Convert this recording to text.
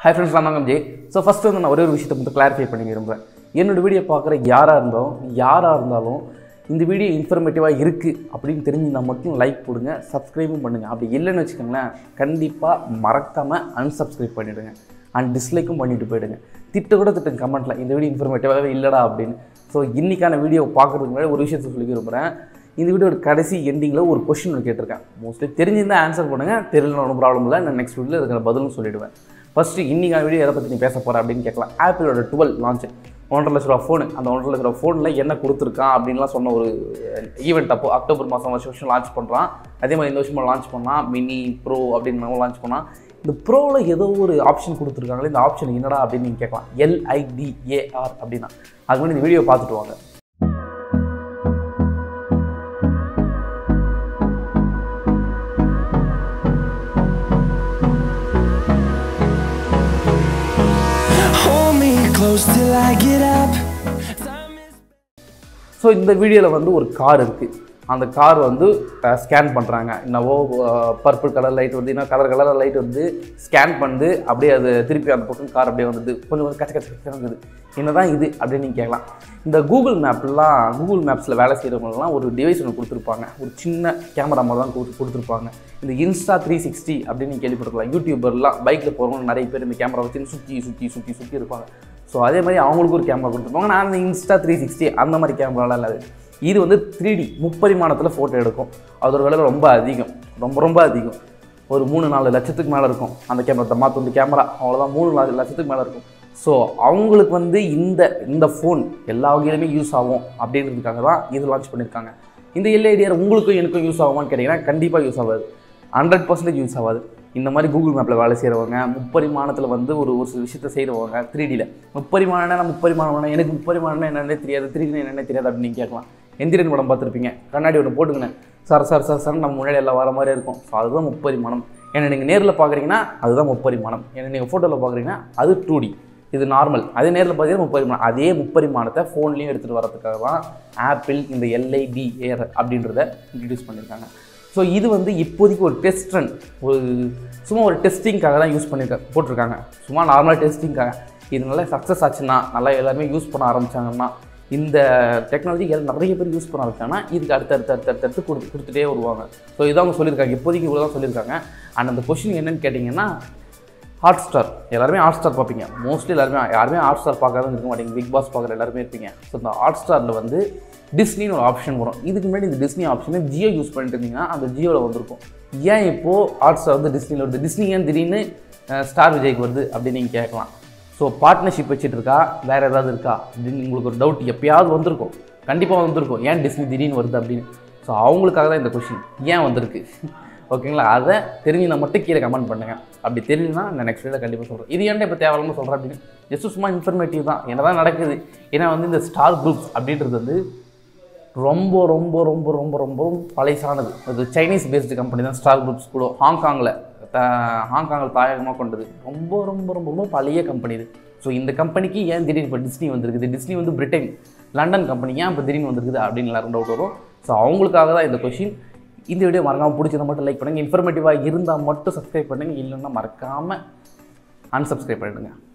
Hi friends நான் தாங்க J so first வந்து நான் ஒரே ஒரு விஷயத்தை மட்டும் கிளாரிஃபை பண்ணி விரும்புகிறேன் என்னோட வீடியோ பார்க்குற யாராக இருந்தாலும் யாராக இருந்தாலும் இந்த வீடியோ இன்ஃபர்மேட்டிவாக இருக்குது அப்படின்னு தெரிஞ்சுனா மட்டும் லைக் கொடுங்க சப்ஸ்கிரைபும் பண்ணுங்கள் அப்படி இல்லைன்னு வச்சுக்கோங்களேன் கண்டிப்பாக மறக்காமல் unsubscribe பண்ணிவிடுங்க அண்ட் டிஸ்லைக்கும் பண்ணிட்டு போயிடுங்க திட்டு கூட திட்டுங்க கமெண்ட்டில் இந்த வீடியோ இன்ஃபர்மேட்டிவாகவே இல்லைடா அப்படின்னு ஸோ இன்றைக்கான வீடியோ பார்க்குறதுக்கு முன்னாடி ஒரு விஷயத்தை சொல்லி விரும்புகிறேன் இந்த வீடியோட கடைசி எண்டிங்கில் ஒரு கொஸ்டின் ஒன்று கேட்டிருக்கேன் மோஸ்ட்லி தெரிஞ்சிருந்தால் ஆன்சர் பண்ணுங்கள் தெரியல ஒன்றும் ப்ராப்ளம் இல்லை நான் நெக்ஸ்ட் வீடியோவில் இதுக்கான பதிலும் சொல்லிவிடுவேன் ஃபஸ்ட்டு இன்றைக்கான வீடியோ எதை பற்றி நீ பேச போகிற அப்படின்னு கேட்கலாம் ஆப்பிளோட டுவெல் லான்ச் ஒன்றரை லட்ச ரூபா ஃபோனு அந்த ஒன்றரை லட்ச ரூபா ஃபோனில் என்ன கொடுத்துருக்கான் அப்படின்லாம் சொன்ன ஒரு ஈவெண்ட் அப்போ அக்டோபர் மாதம் வருஷம் வருஷம் லான்ச் பண்ணுறான் அதே மாதிரி இந்த வருஷமும் லான்ச் பண்ணான் மினி ப்ரோ அப்படின்னு லான்ச் பண்ணான் இந்த ப்ரோவில் ஏதோ ஒரு ஆப்ஷன் கொடுத்துருக்காங்களே இந்த ஆப்ஷன் என்னடா அப்படின்னு நீங்கள் கேட்கலாம் எல்ஐடிஏஆர் அப்படின்னா அது மாதிரி இந்த வீடியோ பார்த்துட்டு வாங்க Hold me close till I get up. So இந்த வீடியோவில் வந்து ஒரு கார் இருக்குது அந்த கார் வந்து ஸ்கேன் பண்ணுறாங்க என்னவோ பர்பிள் கலர் லைட் வந்து இன்னும் கலர் கலர் லைட் வந்து ஸ்கேன் பண்ணி அப்படியே அது திருப்பி அந்த பக்கம் கார் அப்படியே வந்தது கொஞ்சம் கொஞ்சம் கச்ச கச்ச கச்ச வந்தது என்னதான் இது அப்படின்னு நீங்கள் கேட்கலாம் இந்த கூகுள் மேப்லாம் கூகுள் மேப்ஸில் வேலை செய்கிறவங்கலாம் ஒரு டிவைஸ் ஒன்று கொடுத்துருப்பாங்க ஒரு சின்ன கேமரா மாதிரி தான் கொடுத்து கொடுத்துருப்பாங்க இந்த இன்ஸ்டா த்ரீ சிக்ஸ்டி அப்படின்னு நீங்கள் கேள்விப்பட்டிருக்கலாம் யூடியூபர்லாம் பைக்கில் போகிறவங்க நிறைய பேர் இந்த கேமரா வச்சு சுற்றி சுற்றி சுற்றி சுற்றி இருப்பாங்க ஸோ அதே மாதிரி அவங்களுக்கு ஒரு கேமரா கொடுத்துருப்பாங்க நான் அந்த இன்ஸ்டா த்ரீ சிக்ஸ்டி அந்த மாதிரி கேமராலாம் இல்லாது இது வந்து த்ரீ டி முப்பரிமாணத்தில் ஃபோட்டோ எடுக்கும் அதோட விலை ரொம்ப அதிகம் ரொம்ப ரொம்ப அதிகம் ஒரு மூணு நாலு லட்சத்துக்கு மேலே இருக்கும் அந்த கேமரா தம்மா துண்டு கேமரா அவ்வளோதான் மூணு நாலு லட்சத்துக்கு மேலே இருக்கும் ஸோ அவங்களுக்கு வந்து இந்த இந்த ஃபோன் எல்லா வகையிலுமே யூஸ் ஆகும் அப்படின்றதுக்காக தான் இது லான்ச் பண்ணியிருக்காங்க இந்த எல்ஐடிஆர் உங்களுக்கும் எனக்கும் யூஸ் ஆகுமான்னு கேட்டிங்கன்னா கண்டிப்பாக யூஸ் ஆகாது ஹண்ட்ரட் பர்சன்டேஜ் யூஸ் ஆகாது இந்த மாதிரி கூகுள் மேப்பில் வேலை செய்கிறவங்க முப்பரிமாணத்தில் வந்து ஒரு ஒரு சில விஷயத்தை செய்கிறவங்க த்ரீ டியில் முப்பரிமாணம்னா முப்பரிமாணம்னா எனக்கு முப்பரிமாணம்னா என்னன்னே தெரியாது த்ரீ டி என்னன்னே தெரியாது அப்படின்னு நீங்கள் கேட்கலாம் எந்திரன் படம் பார்த்துருப்பீங்க கண்ணாடி ஒன்று போட்டுக்கினேன் சார் சார் சார் சார் நம்ம முன்னாடி எல்லாம் வர மாதிரி இருக்கும் ஸோ அதுதான் முப்பரிமாணம் ஏன்னா நீங்கள் நேரில் பார்க்குறீங்கன்னா அதுதான் முப்பரிமாணம் ஏன்னா நீங்கள் ஃபோட்டோவில் பார்க்குறீங்கன்னா அது டூ டி இது நார்மல் அதே நேரில் பார்த்தீங்கன்னா முப்பரிமாணம் அதே முப்பரிமாணத்தை ஃபோன்லேயும் எடுத்துகிட்டு வரதுக்காக தான் ஆப்பிள் இந்த எல்ஐடி ஏர் அப்படின்றத இன்ட்ரடியூஸ் பண்ணியிருக்காங்க ஸோ இது வந்து இப்போதைக்கு ஒரு டெஸ்ட் ரன் ஒரு சும்மா ஒரு டெஸ்டிங்காக தான் யூஸ் பண்ணியிருக்காங்க போட்டிருக்காங்க சும்மா நார்மல் டெஸ்டிங்காக இது நல்லா சக்ஸஸ் ஆச்சுன்னா நல்லா எல்லாருமே யூஸ் பண்ண ஆரம்பிச்சாங்கன்னா இந்த டெக்னாலஜி நிறைய பேர் யூஸ் பண்ண ஆரம்பிச்சாங்கன்னா இதுக்கு அடுத்து அடுத்து அடுத்து அடுத்து அடுத்து கொடுத்து கொடுத்துட்டே வருவாங்க ஸோ இதான் அவங்க சொல்லியிருக்காங்க இப்போதைக்கு இவ்வளோ தான் சொல்லியிருக்காங்க அண்ட் அந்த கொஷின் என்னன்னு கேட்டிங்கன்னா ஹாட் ஸ்டார் எல்லாருமே ஹாட் ஸ்டார் பார்ப்பீங்க மோஸ்ட்லி எல்லாருமே யாருமே ஹாட் ஸ்டார் பார்க்காத இருக்க மாட்டீங்க பிக் பாஸ் பார்க்குற எல்லாருமே இருப்பீங்க ஸோ இந்த ஹாட் ஸ்டாரில் வந்து டிஸ்னின்னு ஒரு ஆப்ஷன் வரும் இதுக்கு முன்னாடி இந்த டிஸ்னி ஆப்ஷனை ஜியோ யூஸ் பண்ணிட்டு இருந்தீங்கன்னா அந்த ஜியோவில் வந்திருக்கும் ஏன் இப்போது ஹாட் ஸ்டார் வந்து டிஸ்னியில் வருது டிஸ்னி ஏன் திடீர்னு அஹ், ஸ்டார் விஜய்க்கு வருது அப்படின்னு நீங்கள் கேட்கலாம் ஸோ பார்ட்னர்ஷிப் வச்சுட்டு இருக்கா வேறு ஏதாவது இருக்கா அப்படின்னு உங்களுக்கு ஒரு டவுட் எப்பயாவது வந்திருக்கும் கண்டிப்பாக வந்திருக்கும் ஏன் டிஸ்னி திடீர்னு வருது அப்படின்னு ஸோ அவங்களுக்காக தான் இந்த கொஷின் ஏன் வந்திருக்கு ஓகேங்களா அதை தெரிஞ்சுனா மட்டும் கீழே கமெண்ட் பண்ணுங்கள் அப்படி தெரிஞ்சுன்னா நான் நெக்ஸ்ட் வீடியோ கண்டிப்பாக சொல்கிறேன் இது ஏன்டா இப்போ தேவையில்லாமல் சொல்கிறேன் அப்படின்னு ஜஸ்ட் சும்மா இன்ஃபர்மேட்டிவ் தான் என்ன தான் நடக்குது ஏன்னா வந்து இந்த ஸ்டார் குரூப்ஸ் அப்படின்றது வந்து ரொம்ப ரொம்ப ரொம்ப ரொம்ப ரொம்ப பழைசானது அது சைனீஸ் பேஸ்டு கம்பெனி தான் ஸ்டார் குரூப்ஸ் கூட ஹாங்காங்கில் ஹாங்காங்கில் தாயகமாக கொண்டது ரொம்ப ரொம்ப ரொம்ப ரொம்ப பழைய கம்பெனி இது ஸோ இந்த கம்பெனிக்கு ஏன் திடீர்னு இப்போ டிஸ்னி வந்திருக்குது டிஸ்னி வந்து பிரிட்டன் லண்டன் கம்பெனி ஏன் இப்போ திடீர்னு வந்திருக்குது அப்படின்னு எல்லாரும் டவுட் வரும் ஸோ அவங்களுக்காக தான் இந்த கொஷின் இந்த வீடியோ மறக்காமல் பிடிச்சதை மட்டும் லைக் பண்ணுங்கள் இன்ஃபர்மேட்டிவாக இருந்தால் மட்டும் சப்ஸ்கிரைப் பண்ணுங்கள் இல்லைன்னா மறக்காமல் unsubscribe பண்ணிடுங்க